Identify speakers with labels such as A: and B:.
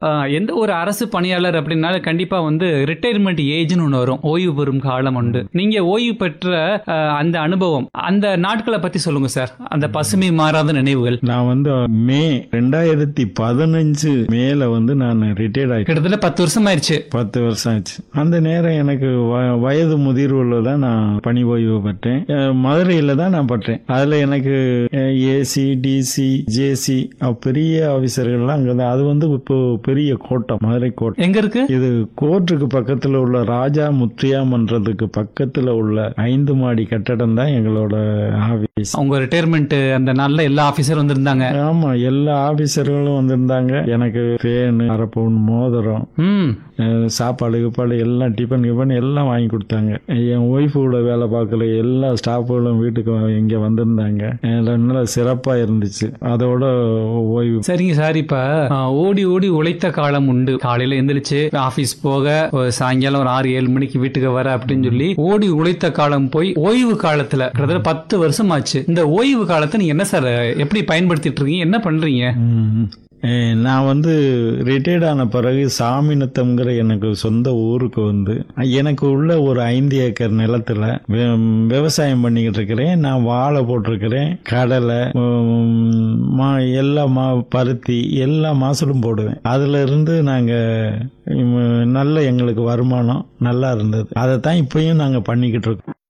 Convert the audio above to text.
A: ஆஹ், எந்த ஒரு அரசு பணியாளர் அப்படின்னால கண்டிப்பா வந்து ரிட்டையர்மெண்ட் ஏஜ்னு ஒன்று வரும் ஓய்வு பெறும் காலம் உண்டு நீங்க ஓய்வு பெற்ற ஆஹ், அந்த அனுபவம் அந்த நாட்களை பத்தி சொல்லுங்க சார் அந்த பசுமை மாறாத நினைவுகள்
B: நான் வந்து மே ரெண்டாயிரத்தி பதினஞ்சு மேல வந்து நான் ரிட்டையர்ட் ஆயிட்டேன்
A: கிட்டத்தட்ட பத்து வருஷம் ஆயிடுச்சு
B: பத்து வருஷம் ஆச்சு அந்த நேரம் எனக்கு வ- வயது முதிர்வுல தான் நான் பணி ஓய்வு பெற்றேன் அஹ் மதுரையில தான் நான் பட்டேன் அதுல எனக்கு ஏசி டிசி ஜேசி பெரிய ஆபீசர்கள்லாம் அங்க தான் அது வந்து இப்போ பெரிய கோட்டம் மதுரை கோட்டம்
A: எங்க இருக்கு
B: இது கோர்ட்டுக்கு பக்கத்துல உள்ள ராஜா முத்தியா மன்றத்துக்கு பக்கத்துல உள்ள ஐந்து மாடி கட்டடம் தான் எங்களோட ஆபீஸ்
A: உங்க ரிட்டையர்மெண்ட் அந்த நாள்ல எல்லா ஆபீசரும் வந்திருந்தாங்க
B: ஆமா எல்லா ஆபீசர்களும் வந்திருந்தாங்க எனக்கு பேனு அரை பவுன் மோதிரம்
A: ம்
B: அஹ் சாப்பாடு கீப்பாடு எல்லாம் டிஃபன் கிஃபன் எல்லாம் வாங்கி கொடுத்தாங்க என் ஒய்ஃபு கூட வேலை பார்க்கல எல்லா ஸ்டாஃபுகளும் வீட்டுக்கு வ- இங்க வந்திருந்தாங்க அஹ் நல்லா சிறப்பா இருந்துச்சு அதோட ஓய்வு
A: சரிங்க சார் இப்ப ஆ, ஓடி ஓடி உழைத்த காலம் உண்டு காலையில எந்திரிச்சு ஆபீஸ் போக ஒரு சாயங்காலம் ஒரு ஆறு ஏழு மணிக்கு வீட்டுக்கு வர அப்படின்னு சொல்லி ஓடி உழைத்த காலம் போய் ஓய்வு காலத்துல கிட்டத்தட்ட பத்து வருஷம் ஆச்சு இந்த ஓய்வு காலத்தை நீங்க என்ன சார் எப்படி பயன்படுத்திட்டு இருக்கீங்க என்ன பண்றீங்க
B: ம். அஹ் நான் வந்து ரிட்டையர்ட் ஆன பிறகு சாமிநத்தம்ங்கிற எனக்கு சொந்த ஊருக்கு வந்து எனக்கு உள்ள ஒரு ஐந்து ஏக்கர் நிலத்துல வி- விவசாயம் பண்ணிக்கிட்டு இருக்கிறேன் நான் வாழை போட்டிருக்கிறேன் கடலை உம், மா எல்லா மா பருத்தி எல்லா மாசலும் போடுவேன் அதுல இருந்து நாங்க உம், நல்ல எங்களுக்கு வருமானம் நல்லா இருந்தது அதை தான் இப்பயும் நாங்க பண்ணிக்கிட்டு இருக்கோம்